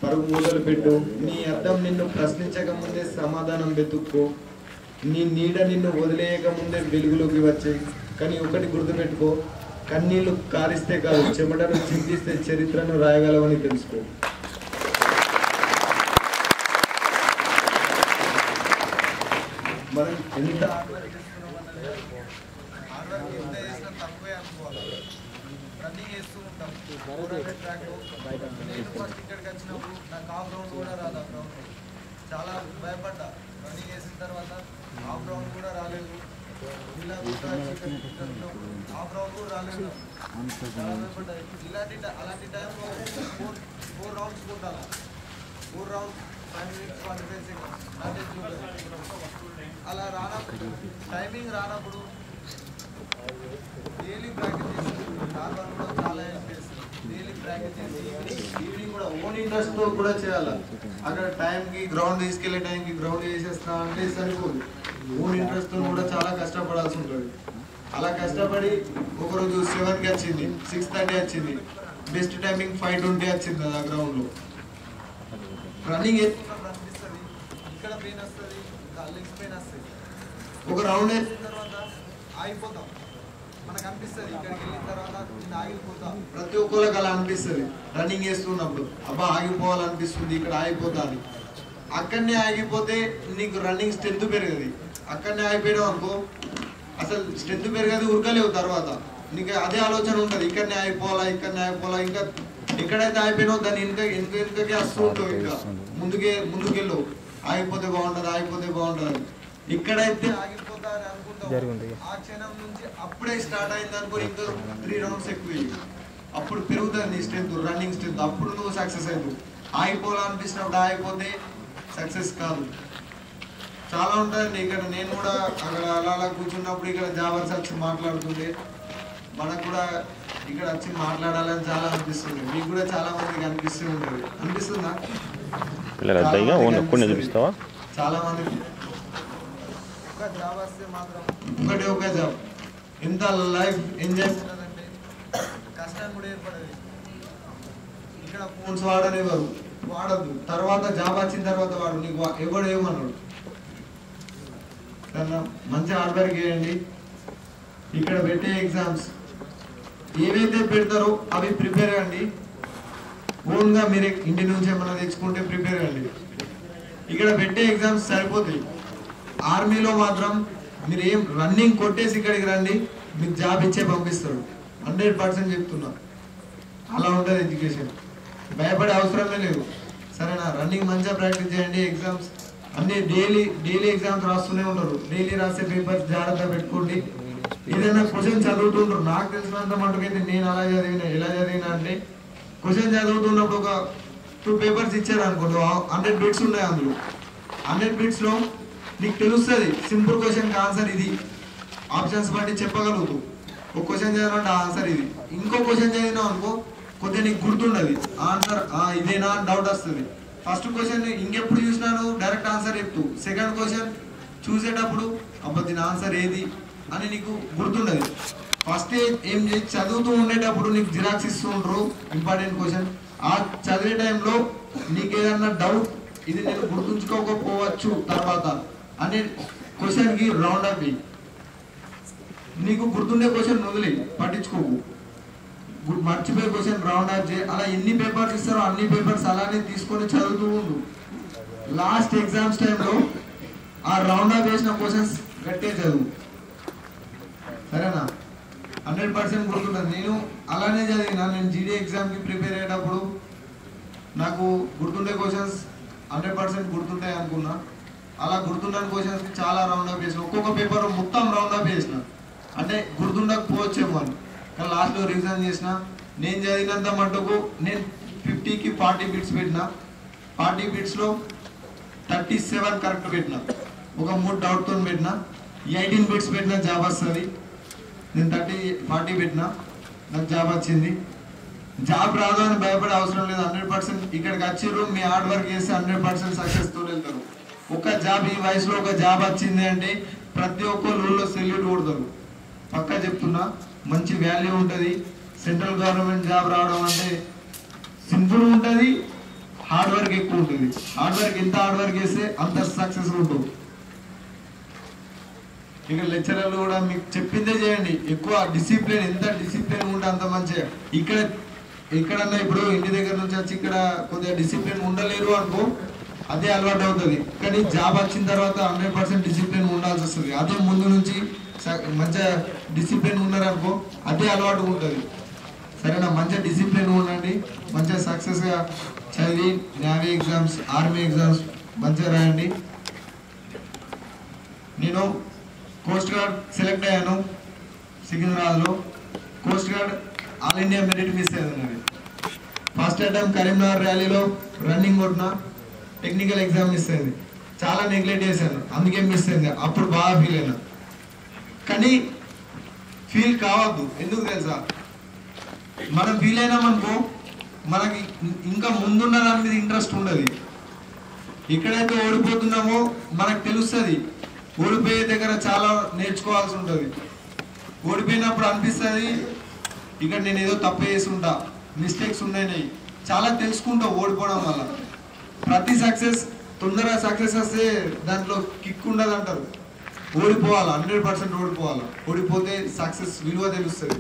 పరుగు మొదలు పెట్టు నీ అర్థం నిన్ను ప్రశ్నించక ముందే సమాధానం వెతుక్కో నీ నీడ నిన్ను వదిలేయక ముందే వెలుగులోకి వచ్చాయి కానీ ఒకటి గుర్తుపెట్టుకో కన్నీళ్లు కారిస్తే కాదు చెమటను చిందిస్తే చరిత్రను రాయగలవని తెలుసుకో మనం ఎంత hard work చేస్తున్నామన్నది hard work ఎంత చేసినా తక్కువే అనుకోవాలి. Running చేస్తూ ఉంటాం. 400 track లో నేను first ఇక్కడికి వచ్చినప్పుడు నాకు హాఫ్ రౌండ్ కూడా రాదు ఆ గ్రౌండ్ చాలా భయపడ్డా రన్నింగ్ చేసిన తర్వాత హాఫ్ రౌండ్ కూడా రాలేదు ఇలా కూడా చికెన్ తింటున్నప్పుడు హాఫ్ రౌండ్ కూడా రాలేదు చాలా భయపడ్డా ఇలాంటి ట- అలాంటి టైంలో ఫోర్ ఫోర్ రౌండ్స్ కొట్టాలి four rounds five minutes forty five seconds అలా రానప్పుడు టైమింగ్ రానప్పుడు డైలీ ప్రాక్టీస్ చేసి నార్మల్ కూడా చాలా హెల్ప్ చేస్తుంది డైలీ ప్రాక్టీస్ చేసి ఈవినింగ్ ఈవినింగ్ కూడా ఓన్ ఇంట్రెస్ట్ తో కూడా చేయాలి అక్కడ టైంకి గ్రౌండ్ తీసుకెళ్లే టైంకి గ్రౌండ్ చేసేస్తా అంటే సరిపోదు ఓన్ ఇంట్రెస్ట్ తో కూడా చాలా కష్టపడాల్సి ఉంటుంది అలా కష్టపడి ఒకరోజు సెవెన్ కి వచ్చింది సిక్స్ థర్టీ వచ్చింది బెస్ట్ టైమింగ్ ఫైవ్ ట్వంటీ వచ్చింది ఆ గ్రౌండ్ లో రన్నింగ్ వేసుకున్నప్పుడు అనిపిస్తుంది ఇక్కడ పెయిన్ వస్తుంది లెగ్స్ పెయిన్ వస్తుంది ఒక రౌండ్ వేసిన తర్వాత ఆగిపోతాం మనకు అనిపిస్తుంది ఇక్కడికి వెళ్ళిన తర్వాత నేను ఆగిపోతాం ప్రతి ఒక్కరికి అలా అనిపిస్తుంది రన్నింగ్ చేస్తున్నప్పుడు అబ్బా ఆగిపోవాలనిపిస్తుంది ఇక్కడ ఆగిపోతా అని అక్కడనే ఆగిపోతే నీకు రన్నింగ్ స్ట్రెంత్ పెరగదు అక్కడనే ఆగిపోయావు అనుకో అసలు స్ట్రెంత్ పెరగదు ఉరకలేవు తర్వాత నీకు అదే ఆలోచన ఉంటుంది ఇక్కడనే ఆగిపోవాలా ఇక్కడనే ఆగిపోవాలా ఇంకా ఎక్కడైతే ఆగిపోయినావు దాన్ని వెనుక వెనుక వెనుకకే వస్తూ ఉంటావు ఇంకా ముందుకే ముందుకెళ్ళు ఆగిపోతే బాగుంటుంది ఆగిపోతే బాగుంటుంది అని. ఇక్కడైతే ఆగిపోతా అని అనుకుంటావు ఆ క్షణం నుంచి అప్పుడే స్టార్ట్ అయింది అనుకో ఇంకా త్రీ రౌండ్స్ ఎక్కువ ఇయ్యి. అప్పుడు పెరుగుతుంది నీ స్ట్రెంత్ రన్నింగ్ స్ట్రెంత్ అప్పుడు నువ్వు సక్సెస్ అవుతావు ఆగిపోవాలనిపించినప్పుడు ఆగిపోతే సక్సెస్ కాదు చాలా ఉంటాయండి ఇక్కడ నేను కూడా అక్కడ అలా అలా కూర్చున్నప్పుడు ఇక్కడ జాబర్స్ వచ్చి మాట్లాడుతుండే మనకు కూడా ఇక్కడ వచ్చి మాట్లాడాలని చాలా అనిపిస్తుంది మీకు కూడా చాలా మందికి అనిపిస్తూ ఉంటుంది అనిపిస్తుందా పిల్లలు అద్దయిగా ఓన్ ఒక్కడిని చూపిస్తావా చాలా మందికి ఒక జాబ్ వస్తే మాత్రం ఒకటి ఒక జాబ్ ఎంత లైఫ్ ఎంజాయ్ చేస్తుందంటే కష్టం కూడా ఏర్పడదు ఇక్కడ ఫోన్స్ వాడనివ్వరు వాడద్దు తర్వాత జాబ్ వచ్చిన తర్వాత వాడు నీకు వా- ఎవడు ఏమన్నాడు కన్నా మంచి హార్డ్ వర్క్ చేయండి ఇక్కడ పెట్టే ఎగ్జామ్స్ ఏవైతే పెడతారో అవి ప్రిపేర్ కండి ఓన్గా మీరు ఇంటి నుంచి ఏమైనా తెచ్చుకుంటే ప్రిపేర్ కండి ఇక్కడ పెట్టే ఎగ్జామ్స్ సరిపోతాయి ఆర్మీలో మాత్రం మీరు ఏం రన్నింగ్ కొట్టేసి ఇక్కడికి రండి మీకు జాబ్ ఇచ్చే పంపిస్తారు హండ్రెడ్ పర్సెంట్ చెప్తున్నా అలా ఉంటుంది ఎడ్యుకేషన్ భయపడే అవసరమే లేదు సరేనా రన్నింగ్ మంచిగా ప్రాక్టీస్ చేయండి ఎగ్జామ్స్ అన్ని డైలీ డైలీ ఎగ్జామ్స్ రాస్తూనే ఉంటారు డైలీ రాసే పేపర్స్ జాగ్రత్త పెట్టుకోండి ఏదైనా క్వశ్చన్ చదువుతుంటారు నాకు తెలిసినంత మటుకైతే నేను అలా చదివిన ఎలా చదివినా అంటే క్వశ్చన్ చదువుతున్నప్పుడు ఒక టూ పేపర్స్ ఇచ్చారు అనుకోండి హండ్రెడ్ బిట్స్ ఉన్నాయి అందులో హండ్రెడ్ బిట్స్ లో నీకు తెలుస్తుంది సింపుల్ క్వశ్చన్ ఆన్సర్ ఇది ఆప్షన్స్ బట్టి చెప్పగలుగుతూ ఒక క్వశ్చన్ చదివినంటే ఆన్సర్ ఇది ఇంకో క్వశ్చన్ చదివినావు అనుకో కొద్దిగా నీకు గుర్తుండదు ఆన్సర్ ఇదేనా అని డౌట్ వస్తుంది ఫస్ట్ క్వశ్చన్ ఇంకెప్పుడు చూసినాను డైరెక్ట్ ఆన్సర్ చెప్తూ సెకండ్ క్వశ్చన్ చూసేటప్పుడు అబ్బా దీని ఆన్సర్ ఏది అని నీకు గుర్తుండదు ఫస్ట్ ఏం చేసి చదువుతూ ఉండేటప్పుడు నీకు జిరాక్స్ ఇస్తూ ఉంటారు ఇంపార్టెంట్ క్వశ్చన్ ఆ చదివే టైంలో నీకు ఏదన్నా డౌట్ ఇది నేను గుర్తుంచుకోకపోవచ్చు తర్వాత అనే క్వశ్చన్ కి రౌండ్ అప్ ఇయ్యి. నీకు గుర్తుండే క్వశ్చన్ వదిలే పట్టించుకోకు గు- మర్చిపోయే క్వశ్చన్ రౌండ్ అప్ చేయి అలా ఎన్ని పేపర్స్ ఇస్తారో అన్ని పేపర్స్ అలానే తీసుకొని చదువుతూ ఉండు లాస్ట్ ఎగ్జామ్స్ టైంలో ఆ రౌండ్ అప్ చేసిన క్వశ్చన్స్ గట్టిగా చదువు సరేనా హండ్రెడ్ పర్సెంట్ గుర్తుంటుంది నేను అలానే చదివిన నేను జీడీ ఎగ్జామ్కి ప్రిపేర్ అయ్యేటప్పుడు నాకు గుర్తుండే క్వశ్చన్స్ హండ్రెడ్ పర్సెంట్ గుర్తుంటాయి అనుకున్నా అలా గుర్తుండని క్వశ్చన్స్కి చాలా రౌండ్ అప్ చేసిన ఒక్కొక్క పేపర్ మొత్తం రౌండ్ అప్ చేసిన అంటే గుర్తుండకపోవచ్చేమో అని కానీ లాస్ట్లో రివిజన్ చేసిన నేను చదివినంత మటుకు నేను ఫిఫ్టీకి ఫార్టీ బిట్స్ పెట్టిన ఫార్టీ బిట్స్లో థర్టీ సెవెన్ కరెక్ట్ పెట్టిన ఒక మూడు డౌట్తో పెట్టిన ఎయిటీన్ బిట్స్ పెట్టిన జాబ్ వస్తుంది నేను థర్టీ ఫార్టీ పెట్టిన నాకు జాబ్ వచ్చింది జాబ్ రాదు అని భయపడే అవసరం లేదు హండ్రెడ్ పర్సెంట్ ఇక్కడికి వచ్చిర్రు మీ హార్డ్ వర్క్ చేసి హండ్రెడ్ పర్సెంట్ సక్సెస్ తో వెళ్తారు ఒక జాబ్ ఈ వయసులో ఒక జాబ్ వచ్చింది అంటే ప్రతి ఒక్కరు ఊళ్ళో సెల్యూట్ కొడతారు పక్కా చెప్తున్నా మంచి వాల్యూ ఉంటుంది సెంట్రల్ గవర్నమెంట్ జాబ్ రావడం అంటే సింపుల్ ఉంటుంది హార్డ్ వర్క్ ఎక్కువ ఉంటుంది హార్డ్ వర్క్ ఎంత హార్డ్ వర్క్ చేస్తే అంత సక్సెస్ ఉంటుంది ఇక లెక్చరర్లు కూడా మీకు చెప్పిందే చేయండి ఎక్కువ డిసిప్లిన్ ఎంత డిసిప్లిన్ ఉంటే అంత మంచిగా ఇక్కడ ఎక్కడన్నా ఇప్పుడు ఇంటి దగ్గర నుంచి వచ్చి ఇక్కడ కొద్దిగా డిసిప్లిన్ ఉండలేరు అనుకో అదే అలవాటు అవుతుంది కానీ జాబ్ వచ్చిన తర్వాత హండ్రెడ్ పర్సెంట్ డిసిప్లిన్ ఉండాల్సి వస్తుంది అదే ముందు నుంచి స- మంచిగా డిసిప్లిన్ ఉన్నారనుకో అదే అలవాటు ఉంటుంది సరేనా మంచిగా డిసిప్లిన్ ఉండండి మంచిగా సక్సెస్గా చదివి నేవీ ఎగ్జామ్స్ ఆర్మీ ఎగ్జామ్స్ మంచిగా రాయండి నేను కోస్ట్ గార్డ్ సెలెక్ట్ అయ్యాను సికింద్రాబాద్లో coast guard all India merit miss అయింది ఫస్ట్ అటెంప్ట్ కరీంనగర్ ర్యాలీలో రన్నింగ్ కొట్టిన టెక్నికల్ ఎగ్జామ్ మిస్ అయింది చాలా నెగ్లెక్ట్ చేశాను అందుకే మిస్ అయింది అప్పుడు బాగా ఫీల్ అయినా కానీ ఫీల్ కావద్దు ఎందుకు తెలుసా మనం ఫీల్ అయినామనుకో మనకి ఇం- ఇంకా ముందున్న దాని మీద ఇంట్రెస్ట్ ఉండదు ఎక్కడైతే ఓడిపోతున్నామో మనకు తెలుస్తుంది ఓడిపోయే దగ్గర చాలా నేర్చుకోవాల్సి ఉంటుంది ఓడిపోయినప్పుడు అనిపిస్తుంది ఇక్కడ నేను ఏదో తప్పు చేసి ఉంటా మిస్టేక్స్ ఉన్నాయి చాలా తెలుసుకుంటా ఓడిపోవడం వల్ల ప్రతి సక్సెస్ తొందరగా సక్సెస్ వస్తే దాంట్లో కిక్ ఉండదు అంటారు ఓడిపోవాలి హండ్రెడ్ పర్సెంట్ ఓడిపోవాలి ఓడిపోతే సక్సెస్ విలువ తెలుస్తుంది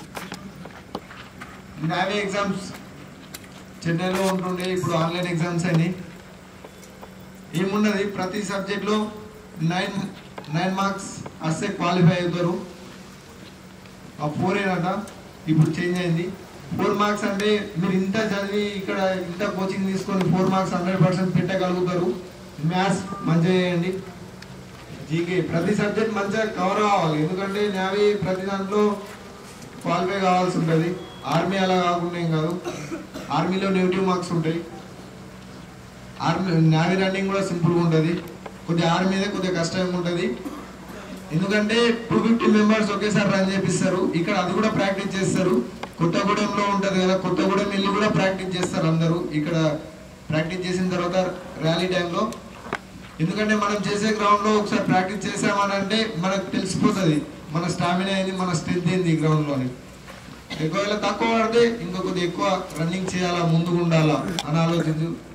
నావీ ఎగ్జామ్స్ చెన్నైలో ఉంటుండే ఇప్పుడు ఆన్లైన్ ఎగ్జామ్స్ అయినాయి ఏమున్నది ప్రతి సబ్జెక్ట్లో నైన్ నైన్ మార్క్స్ వస్తే క్వాలిఫై అవుతారు ఆ ఫోర్ ఏనట ఇప్పుడు చేంజ్ అయింది ఫోర్ మార్క్స్ అంటే మీరు ఇంత చదివి ఇక్కడ ఇంత కోచింగ్ తీసుకొని ఫోర్ మార్క్స్ హండ్రెడ్ పర్సెంట్ పెట్టగలుగుతారు మ్యాథ్స్ మంచిగా చేయండి జీకే ప్రతి సబ్జెక్ట్ మంచిగా కవర్ కావాలి ఎందుకంటే నావి ప్రతి దాంట్లో క్వాలిఫై కావాల్సి ఉంటుంది ఆర్మీ అలా కాకుండా ఏం కాదు ఆర్మీలో నెగిటివ్ మార్క్స్ ఉంటాయి ఆర్మీ నావీ రన్నింగ్ కూడా సింపుల్గా ఉంటుంది కొద్దిగా ఆర్మీ మీద కొద్దిగా కష్టంగా ఉంటుంది ఎందుకంటే టూ ఫిఫ్టీ మెంబర్స్ ఒకేసారి రన్ చేపిస్తారు ఇక్కడ అది కూడా ప్రాక్టీస్ చేస్తారు కొత్తగూడెంలో ఉంటుంది కదా కొత్తగూడెం వెళ్ళి కూడా ప్రాక్టీస్ చేస్తారు అందరూ ఇక్కడ ప్రాక్టీస్ చేసిన తర్వాత ర్యాలీ టైంలో ఎందుకంటే మనం చేసే గ్రౌండ్ లో ఒకసారి ప్రాక్టీస్ చేసామని అంటే మనకు తెలిసిపోతుంది మన స్టామినా ఏంది మన స్ట్రెంత్ ఏంది ఈ గ్రౌండ్ లోని ఒకవేళ తక్కువ పడితే ఇంకా కొద్దిగా ఎక్కువ రన్నింగ్ చేయాలా ముందుకు ఉండాలా అని ఆలోచించు